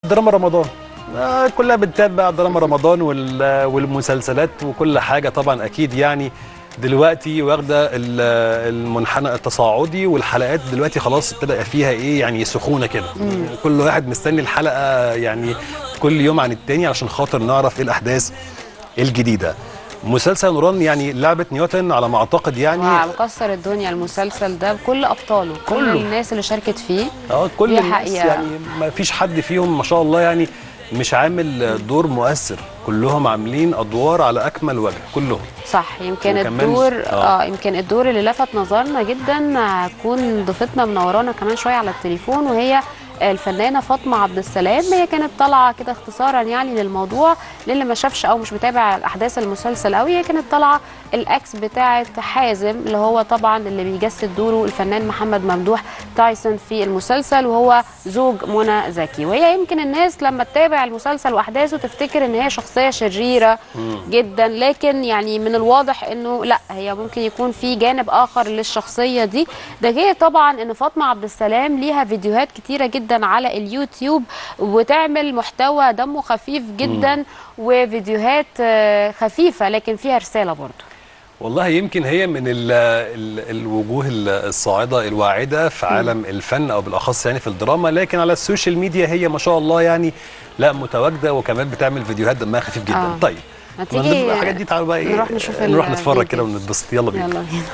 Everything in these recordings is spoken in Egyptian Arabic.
دراما رمضان آه، كلها بتتابع دراما رمضان وال- والمسلسلات وكل حاجه طبعا اكيد يعني دلوقتي واخده ال- المنحنى التصاعدي والحلقات دلوقتي خلاص ابتدى يبقى فيها ايه يعني سخونه كده كل واحد مستني الحلقه يعني كل يوم عن التاني علشان خاطر نعرف ايه الاحداث الجديده مسلسل نوران يعني لعبه نيوتن على ما اعتقد يعني مكسر الدنيا المسلسل ده بكل ابطاله كل كله. الناس اللي شاركت فيه اه كل دي الناس حقيقة. يعني ما فيش حد فيهم ما شاء الله يعني مش عامل دور مؤثر كلهم عاملين ادوار على اكمل وجه كلهم صح يمكن وكمان- الدور آه. اه يمكن الدور اللي لفت نظرنا جدا هتكون ضيفتنا منورانا كمان شويه على التليفون وهي الفنانه فاطمه عبد السلام هي كانت طالعه كده اختصارا يعني للموضوع للي ما شافش او مش متابع احداث المسلسل قوي هي كانت طالعه الاكس بتاعه حازم اللي هو طبعا اللي بيجسد دوره الفنان محمد ممدوح تايسون في المسلسل وهو زوج منى زكي وهي يمكن الناس لما تتابع المسلسل واحداثه تفتكر ان هي شخصيه شريره جدا لكن يعني من الواضح انه لا هي ممكن يكون في جانب اخر للشخصيه دي ده غير طبعا ان فاطمه عبد السلام ليها فيديوهات كتيره جدا على اليوتيوب وتعمل محتوى دمه خفيف جدا وفيديوهات آه، خفيفه لكن فيها رساله برضه والله يمكن هي من ال ال الوجوه ال- الصاعده الواعده في عالم الفن او بالاخص يعني في الدراما لكن على السوشيال ميديا هي ما شاء الله يعني لا متواجده وكمان بتعمل فيديوهات دمها خفيف جدا آه. طيب ما من تيجي ضمن الحاجات دي تعالوا بقى ايه نروح نشوف نروح نتفرج الفيديو. كده ونتبسط يلا بينا يلا بينا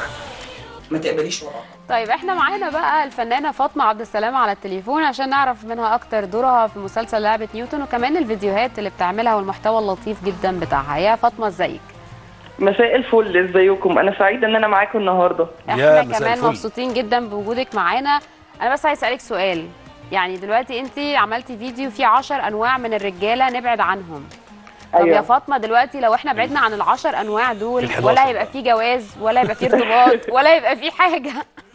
ما تقبليش وراها طيب احنا معانا بقى الفنانه فاطمه عبد السلام على التليفون عشان نعرف منها اكتر دورها في مسلسل لعبه نيوتن وكمان الفيديوهات اللي بتعملها والمحتوى اللطيف جدا بتاعها يا فاطمه ازيك مساء الفل ازيكم انا سعيده ان انا معاكم النهارده يا احنا مساء كمان الفل. مبسوطين جدا بوجودك معانا انا بس عايز اسالك سؤال يعني دلوقتي انت عملتي فيديو فيه 10 انواع من الرجاله نبعد عنهم طب أيوة. يا فاطمه دلوقتي لو احنا بعدنا عن العشر انواع دول ال11 ولا هيبقى فيه جواز ولا هيبقى فيه ارتباط ولا هيبقى فيه حاجه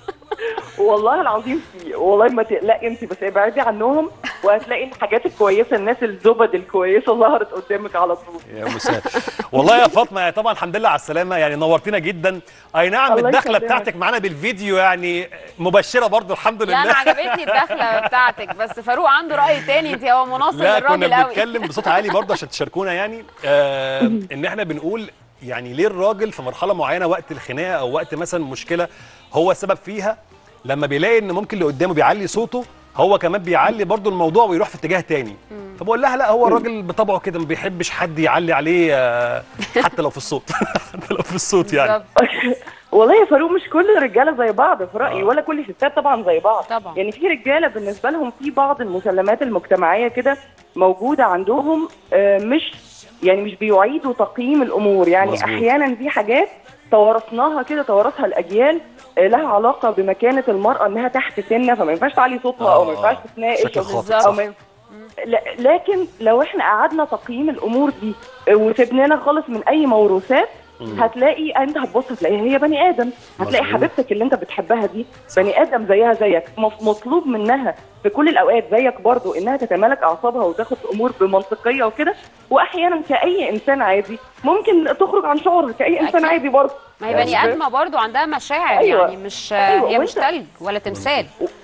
والله العظيم في والله ما تقلقي انت بس ابعدي عنهم وهتلاقي الحاجات الكويسه الناس الزبد الكويسه ظهرت قدامك على طول يا مساء والله يا فاطمه يعني طبعا الحمد لله على السلامه يعني نورتينا جدا اي نعم الله الدخله يسلمك. بتاعتك معانا بالفيديو يعني مبشره برضو الحمد لا انا لله عجبتني الدخله بتاعتك بس فاروق عنده راي تاني انت هو مناصر لا كنا للراجل قوي بنتكلم بصوت عالي برضه عشان تشاركونا يعني آه ان احنا بنقول يعني ليه الراجل في مرحله معينه وقت الخناقه او وقت مثلا مشكله هو السبب فيها لما بيلاقي ان ممكن اللي قدامه بيعلي صوته هو كمان بيعلي برضه الموضوع ويروح في اتجاه تاني فبقول لها لا هو الراجل بطبعه كده ما بيحبش حد يعلي عليه آه، حتى لو في الصوت حتى لو في الصوت يعني بالظبط. والله يا فاروق مش كل الرجاله زي بعض في رايي ولا كل الستات طبعا زي بعض طبعا. يعني في رجاله بالنسبه لهم في بعض المسلمات المجتمعيه كده موجوده عندهم آه، مش يعني مش بيعيدوا تقييم الامور يعني مظبوط. احيانا في حاجات توارثناها كده توارثها الاجيال آه، لها علاقه بمكانه المراه انها تحت سنه فما ينفعش تعلي صوتها او ما آه، ينفعش تتناقش بشكل أو- خاطئ بالظبط. او ما ينفعش لا- لكن لو احنا قعدنا تقييم الامور دي وسبنانا خالص من اي موروثات هتلاقي انت هتبص هتلاقيها هي بني ادم هتلاقي مظبوط. حبيبتك اللي انت بتحبها دي بني ادم زيها زيك مف- مطلوب منها في كل الاوقات زيك برضو انها تتمالك اعصابها وتاخد الامور بمنطقيه وكده واحيانا كاي انسان عادي ممكن تخرج عن شعورها كاي انسان أكيد. عادي برضو ما هي بني ادمه برضو عندها مشاعر أيوة. يعني مش أيوة، هي مش وأنت- تلج ولا تمثال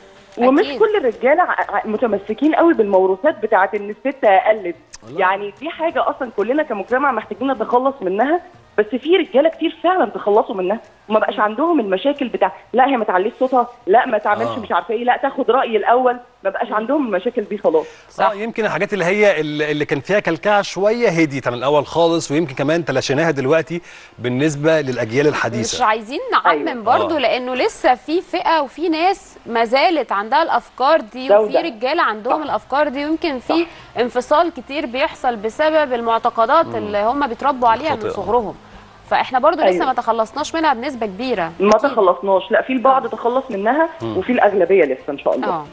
ومش أكيد. كل الرجاله ع- ع- متمسكين قوي بالموروثات بتاعه ان الست اقلد يعني دي حاجه اصلا كلنا كمجتمع محتاجين نتخلص منها بس في رجاله كتير فعلا تخلصوا منها وما بقاش عندهم المشاكل بتاع لا هي ما تعليش صوتها لا ما تعملش آه. مش عارفه ايه لا تاخد راي الاول ما بقاش عندهم المشاكل دي خلاص صح. اه يمكن الحاجات اللي هي اللي اللي كان فيها كلكعه شويه هديت عن الاول خالص ويمكن كمان تلاشيناها دلوقتي بالنسبه للاجيال مش الحديثه عايزين نعمم أيوة. برضو آه. لانه لسه في فئه وفي ناس ما زالت عندها الافكار دي ده وفي وده. رجاله عندهم الافكار دي ويمكن في انفصال كتير بيحصل بسبب المعتقدات اللي هم بيتربوا عليها من خاطئة. صغرهم فاحنا برضو لسه أيوة. ما تخلصناش منها بنسبه كبيره ما أكيد. تخلصناش لا في البعض تخلص منها وفي الاغلبيه لسه ان شاء الله اه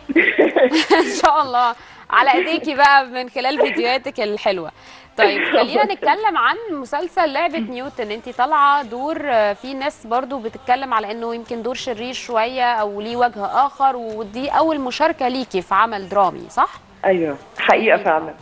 ان شاء الله على ايديكي بقى من خلال فيديوهاتك الحلوه طيب خلينا نتكلم عن مسلسل لعبه نيوتن انت طالعه دور آه، في ناس برضو بتتكلم على انه يمكن دور شرير شويه او ليه وجه اخر ودي اول مشاركه ليكي في عمل درامي صح ايوه حقيقه فعلا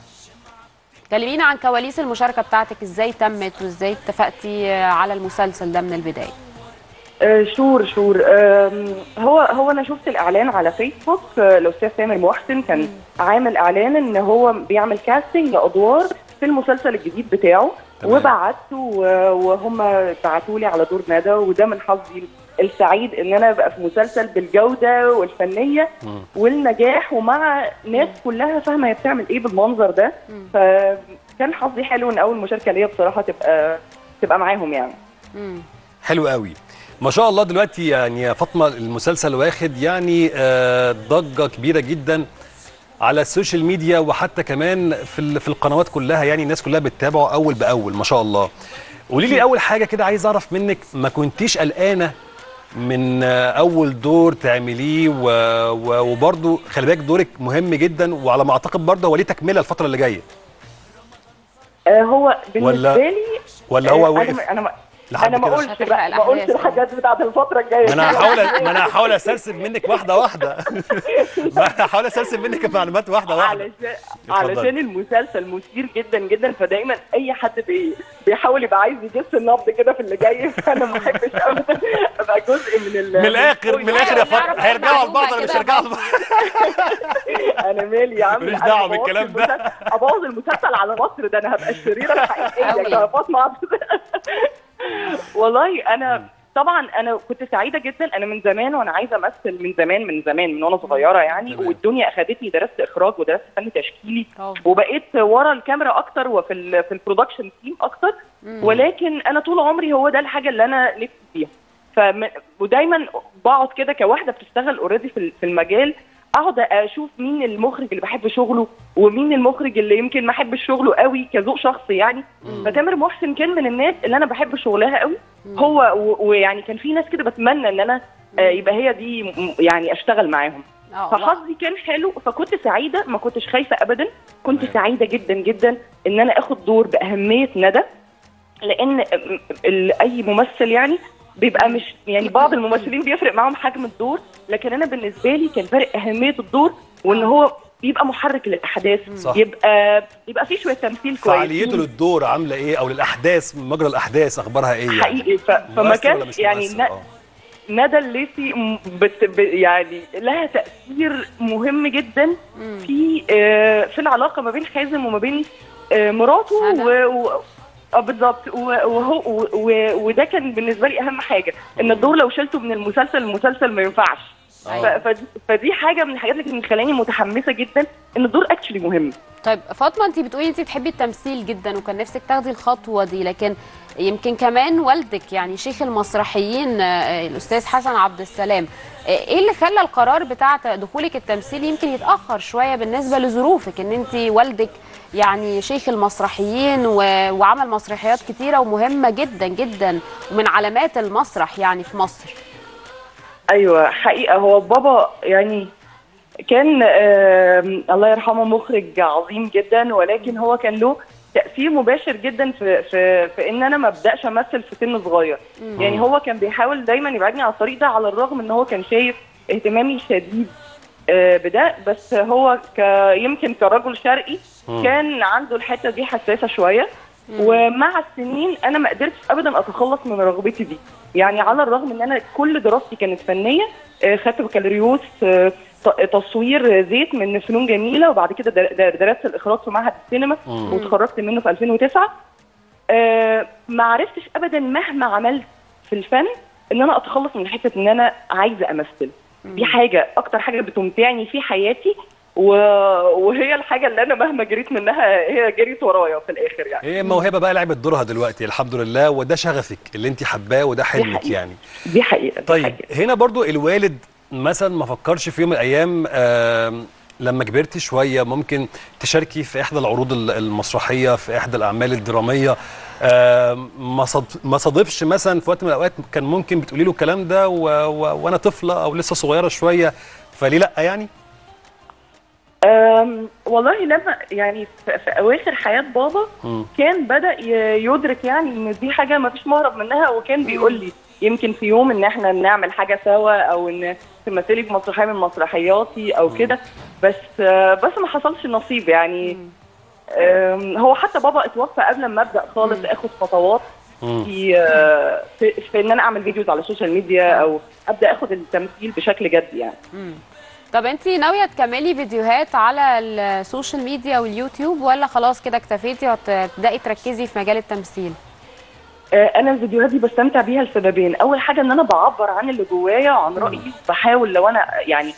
كلمينا عن كواليس المشاركه بتاعتك ازاي تمت وازاي اتفقتي آه، على المسلسل ده من البدايه آه، شور شور آم، هو هو انا شفت الاعلان على فيسبوك آه، الاستاذ تامر محسن كان عامل اعلان ان هو بيعمل كاستنج لادوار في المسلسل الجديد بتاعه تمام. وبعته و- وهم بعتوا لي على دور ندى وده من حظي السعيد ان انا ابقى في مسلسل بالجوده والفنيه مم. والنجاح ومع ناس كلها فاهمه هي بتعمل ايه بالمنظر ده فكان حظي حلو ان اول مشاركه ليا بصراحه تبقى تبقى معاهم يعني مم. حلو قوي ما شاء الله دلوقتي يعني يا فاطمه المسلسل واخد يعني آه، ضجه كبيره جدا على السوشيال ميديا وحتى كمان في ال- في القنوات كلها يعني الناس كلها بتتابعه اول باول ما شاء الله قولي لي اول حاجه كده عايز اعرف منك ما كنتيش قلقانه من آه، اول دور تعمليه و... و... وبرضه خلي بالك دورك مهم جدا وعلى ما اعتقد برضه هو ليه تكمله الفتره اللي جايه آه، هو بالنسبه ولا- لي ولا هو آه، واقف انا انا ما لحد انا ما كده؟ قلتش هتحرق بقى ما قلتش الأحداث. الحاجات بتاعت الفتره الجايه ما انا هحاول ما انا هحاول اسرسب منك واحده واحده ما انا هحاول اسرسب منك معلومات واحده واحده علشان اتفضلي. علشان المسلسل مثير جدا جدا فدايما اي حد بي بيحاول يبقى عايز يجس النبض كده في اللي جاي فانا ما بحبش ابدا ابقى جزء من ال من الاخر من الاخر يا فاطمه نعرف هيرجعوا لبعض معلومة ولا مش كده هيرجعوا لبعض انا مالي يا عم ماليش أنا دعوة أبوظ بالكلام ده. المسلسل- ابوظ المسلسل على مصر ده انا هبقى الشريره الحقيقيه أوي. كفاطمه عبد والله انا طبعا انا كنت سعيده جدا انا من زمان وانا عايزه امثل من زمان من زمان من وانا صغيره يعني تمام. والدنيا اخدتني درست اخراج ودرست فن تشكيلي برافو. وبقيت ورا الكاميرا اكتر وفي ال في البرودكشن تيم اكتر ولكن انا طول عمري هو ده الحاجه اللي انا نفسي فيها فم... ودايما بقعد كده كواحده بتشتغل اوريدي في ال- في المجال اقعد اشوف مين المخرج اللي بحب شغله ومين المخرج اللي يمكن ما احبش شغله قوي كذوق شخصي يعني فتامر محسن كان من الناس اللي انا بحب شغلها قوي هو و- ويعني كان في ناس كده بتمنى ان انا آه، يبقى هي دي م- يعني اشتغل معاهم اه فحظي كان حلو فكنت سعيده ما كنتش خايفه ابدا كنت سعيده جدا جدا ان انا اخد دور باهميه ندى لان ال- اي ممثل يعني بيبقى مش يعني بعض الممثلين بيفرق معاهم حجم الدور لكن انا بالنسبه لي كان فارق اهميه الدور وان هو بيبقى محرك للاحداث صح. يبقى يبقى في شويه تمثيل كويس فعاليته للدور عامله ايه او للاحداث مجرى الاحداث اخبارها ايه يعني حقيقي ف... فما مؤثر كان ولا مش يعني مؤثر؟ ن... آه. ندى الليثي م- بت... ب... يعني لها تاثير مهم جدا في آه في العلاقه ما بين حازم وما بين آه مراته هنا. و... و... اه بالظبط و- وهو و... و... وده كان بالنسبه لي اهم حاجه ان الدور لو شلته من المسلسل المسلسل ما ينفعش ف... آه. فدي... فدي حاجه من الحاجات اللي كانت مخلاني متحمسه جدا ان الدور اكشلي مهم طيب فاطمه انت بتقولي انت بتحبي التمثيل جدا وكان نفسك تاخدي الخطوه دي لكن يمكن كمان والدك يعني شيخ المسرحيين آه، الاستاذ حسن عبد السلام آه، ايه اللي خلى القرار بتاع دخولك التمثيل يمكن يتاخر شويه بالنسبه لظروفك ان انت والدك يعني شيخ المسرحيين و... وعمل مسرحيات كتيره ومهمه جدا جدا ومن علامات المسرح يعني في مصر ايوه حقيقه هو بابا يعني كان آم، الله يرحمه مخرج عظيم جدا ولكن هو كان له تاثير مباشر جدا في في في ان انا ما ابداش امثل في سن صغير يعني هو كان بيحاول دايما يبعدني على الطريق ده على الرغم ان هو كان شايف اهتمامي الشديد آه، بده بس هو ك يمكن كرجل شرقي كان عنده الحته دي حساسه شويه ومع السنين انا ما قدرتش ابدا اتخلص من رغبتي دي يعني على الرغم ان انا كل دراستي كانت فنيه آه، خدت بكالوريوس آه، ت- تصوير زيت من فنون جميله وبعد كده در- در- درست الاخراج في معهد السينما وتخرجت منه في 2009 آه، ما عرفتش ابدا مهما عملت في الفن ان انا اتخلص من حته ان انا عايزه امثل دي حاجه اكتر حاجه بتمتعني في حياتي و... وهي الحاجه اللي انا مهما جريت منها هي جريت ورايا في الاخر يعني هي موهبه بقى لعبت دورها دلوقتي الحمد لله وده شغفك اللي انت حباه وده حلمك حقيقة. يعني دي حقيقه دي طيب حقيقة. هنا برضو الوالد مثلا ما فكرش في يوم من الايام آم، لما كبرتي شويه ممكن تشاركي في احدى العروض ال- المسرحيه في احدى الاعمال الدراميه آم، ما صد- ما صادفش مثلا في وقت من الاوقات كان ممكن بتقولي له الكلام ده و... و... وانا طفله او لسه صغيره شويه فليه لا يعني أم والله لما يعني في, في اواخر حياه بابا مم. كان بدا ي- يدرك يعني ان دي حاجه ما فيش مهرب منها وكان بيقول لي يمكن في يوم ان احنا نعمل حاجه سوا او ان تمثلي في مسرحيه من مسرحياتي او كده بس آه، بس ما حصلش نصيب يعني أم، هو حتى بابا اتوفى قبل ما ابدا خالص اخد خطوات مم. في آه، في, في ان انا اعمل فيديوز على السوشيال ميديا او ابدا اخد التمثيل بشكل جد يعني طب انت ناويه تكملي فيديوهات على السوشيال ميديا واليوتيوب ولا خلاص كده اكتفيتي وتبداي تركزي في مجال التمثيل آه، انا الفيديوهات دي بستمتع بيها لسببين اول حاجه ان انا بعبر عن اللي جوايا وعن رايي بحاول لو انا يعني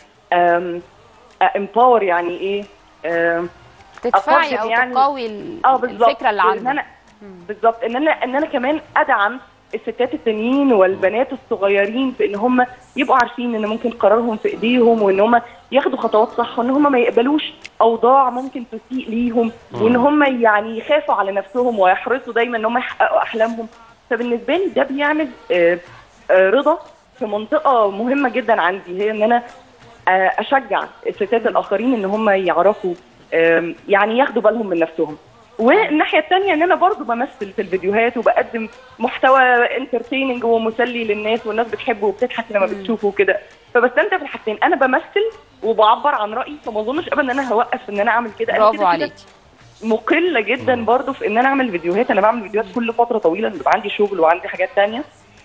امباور يعني ايه آم، تدفعي او أقدم يعني- تقوي ال- اه بالظبط الفكره اللي ان عندك انا بالظبط ان انا ان انا كمان ادعم الستات التانيين والبنات الصغيرين في ان هم يبقوا عارفين ان ممكن قرارهم في ايديهم وان هم ياخدوا خطوات صح وان هم ما يقبلوش اوضاع ممكن تسيء ليهم وان هم يعني يخافوا على نفسهم ويحرصوا دايما ان هم يحققوا احلامهم فبالنسبه لي ده بيعمل آه، آه، رضا في منطقه مهمه جدا عندي هي ان انا آه، اشجع الستات الاخرين ان هم يعرفوا آم، يعني ياخدوا بالهم من نفسهم والناحيه الثانيه ان انا برضو بمثل في الفيديوهات وبقدم محتوى انترتيننج ومسلي للناس والناس بتحبه وبتضحك لما بتشوفه كده فبستمتع في الحاجتين انا بمثل وبعبر عن رايي فما اظنش ابدا ان انا هوقف ان انا اعمل كده أنا برافو كده كده عليكي مقله جدا برضو في ان انا اعمل فيديوهات انا بعمل فيديوهات كل فتره طويله بيبقى عندي شغل وعندي حاجات تانية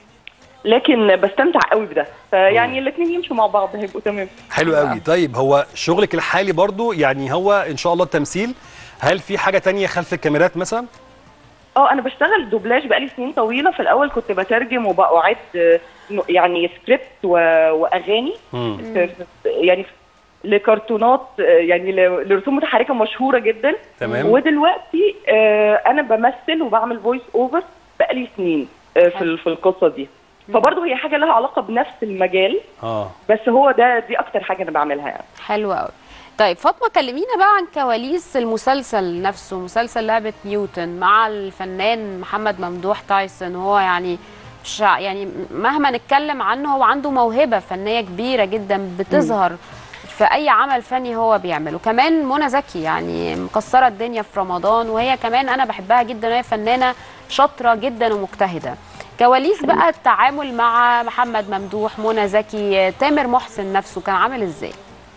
لكن بستمتع قوي بده فيعني الاثنين يمشوا مع بعض هيبقوا تمام حلو قوي طيب هو شغلك الحالي برضو يعني هو ان شاء الله التمثيل هل في حاجه تانية خلف الكاميرات مثلا اه انا بشتغل دوبلاج بقالي سنين طويله في الاول كنت بترجم وبقعد آه، يعني سكريبت و- واغاني مم. في في- يعني في- لكرتونات آه، يعني ل- لرسوم متحركه مشهوره جدا تمام. ودلوقتي آه، انا بمثل وبعمل فويس اوفر بقالي سنين آه، في ال- في القصه دي فبرضه هي حاجه لها علاقه بنفس المجال اه بس هو ده دي اكتر حاجه انا بعملها يعني حلو قوي طيب فاطمه كلمينا بقى عن كواليس المسلسل نفسه مسلسل لعبه نيوتن مع الفنان محمد ممدوح تايسون هو يعني مش ع- يعني مهما نتكلم عنه هو عنده موهبه فنيه كبيره جدا بتظهر في اي عمل فني هو بيعمله كمان منى زكي يعني مكسره الدنيا في رمضان وهي كمان انا بحبها جدا وهي فنانه شاطره جدا ومجتهده كواليس بقى التعامل مع محمد ممدوح منى زكي تامر محسن نفسه كان عامل ازاي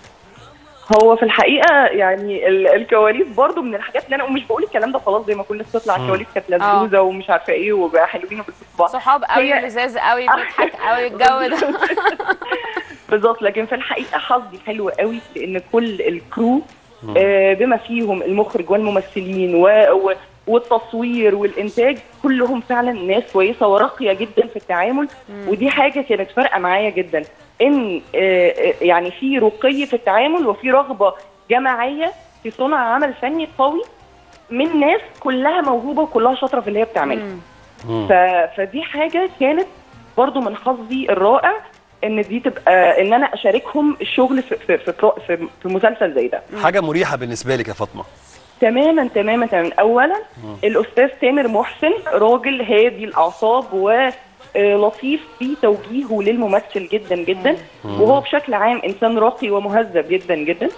هو في الحقيقه يعني ال- الكواليس برضو من الحاجات اللي انا ومش بقول الكلام ده خلاص زي ما كل الناس تطلع الكواليس كانت لذوذه ومش عارفه ايه وبقى حلوين وبالصباع صحاب قوي هي- لذاذ قوي بنضحك قوي الجو ده بالظبط لكن في الحقيقه حظي حلو قوي لان كل الكرو آه بما فيهم المخرج والممثلين و و والتصوير والانتاج كلهم فعلا ناس كويسه وراقيه جدا في التعامل ودي حاجه كانت فارقه معايا جدا ان آه آه، يعني في رقي في التعامل وفي رغبه جماعيه في صنع عمل فني قوي من ناس كلها موهوبه وكلها شاطره في اللي هي بتعمله مم. ف... فدي حاجه كانت برضو من حظي الرائع ان دي تبقى ان انا اشاركهم الشغل في في في, برو- في, في مسلسل زي ده حاجه مريحه بالنسبه لك يا فاطمه تماما تماما تماما اولا الاستاذ تامر محسن راجل هادي الاعصاب ولطيف في توجيهه للممثل جدا جدا وهو بشكل عام انسان راقي ومهذب جدا جدا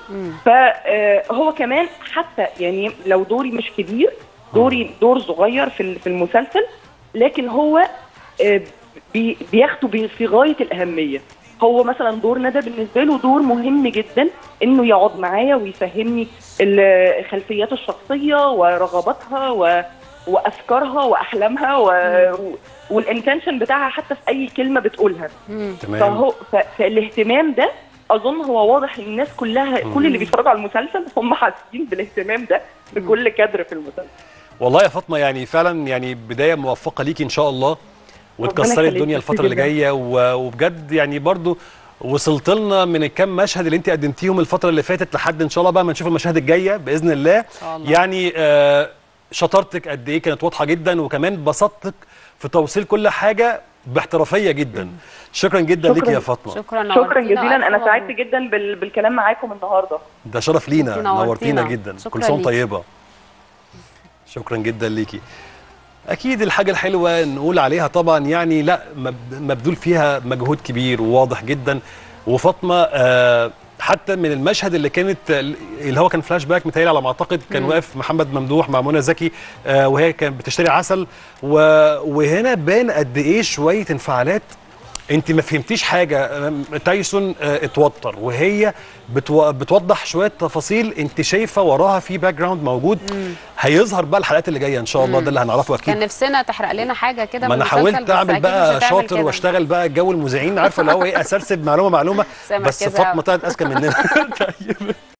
فهو كمان حتى يعني لو دوري مش كبير دوري دور صغير في ال- في المسلسل لكن هو آه، بي- بياخده بي- في غايه الاهميه هو مثلا دور ندى بالنسبه له دور مهم جدا انه يقعد معايا ويفهمني ال- خلفياته الشخصيه ورغباتها و وافكارها واحلامها و... والانتنشن بتاعها حتى في اي كلمه بتقولها مم. تمام فهو ف... فالاهتمام ده اظن هو واضح للناس كلها كل اللي بيتفرجوا على المسلسل هم حاسين بالاهتمام ده بكل كادر في المسلسل والله يا فاطمه يعني فعلا يعني بدايه موفقه ليكي ان شاء الله وتكسري يخليك، الدنيا ميرسي الفتره اللي جداً. جايه و- وبجد يعني برضو وصلت لنا من الكام مشهد اللي انت قدمتيهم الفتره اللي فاتت لحد ان شاء الله بقى ما نشوف المشاهد الجايه باذن الله شاء الله. يعني آه شطارتك قد ايه كانت واضحه جدا وكمان بسطتك في توصيل كل حاجه باحترافيه جدا شكرا جدا شكراً. ليكي يا فاطمه شكرا شكرا نورتينا جزيلا ألف انا مبروك. سعدت جدا بال... بالكلام معاكم النهارده ده شرف لينا انتي نورتينا نورتينا. جدا شكراً كل سنه ليكي. طيبه شكرا جدا ليكي اكيد الحاجه الحلوه نقول عليها طبعا يعني لا مب- مبذول فيها مجهود كبير وواضح جدا وفاطمه آه حتى من المشهد اللي كانت اللي هو كان فلاش باك متهيألي على ما اعتقد كان واقف محمد ممدوح مع منى زكي آه وهي كانت بتشتري عسل و... وهنا بان قد ايه شويه انفعالات انت ما فهمتيش حاجه أم، تايسون آه، اتوتر وهي بتو... بتوضح شويه تفاصيل انت شايفه وراها في باك جراوند موجود هيظهر بقى الحلقات اللي جايه ان شاء الله ده اللي هنعرفه كان اكيد نفسنا تحرق لنا حاجه كده ما من انا المسلسل، حاولت بس اعمل أكيد مش بقى هتعمل شاطر كده. واشتغل بقى جو المذيعين عارفه اللي هو ايه اسرسب معلومه معلومه بس بس مركزة فاطمه أوي. طلعت اذكى مننا طيب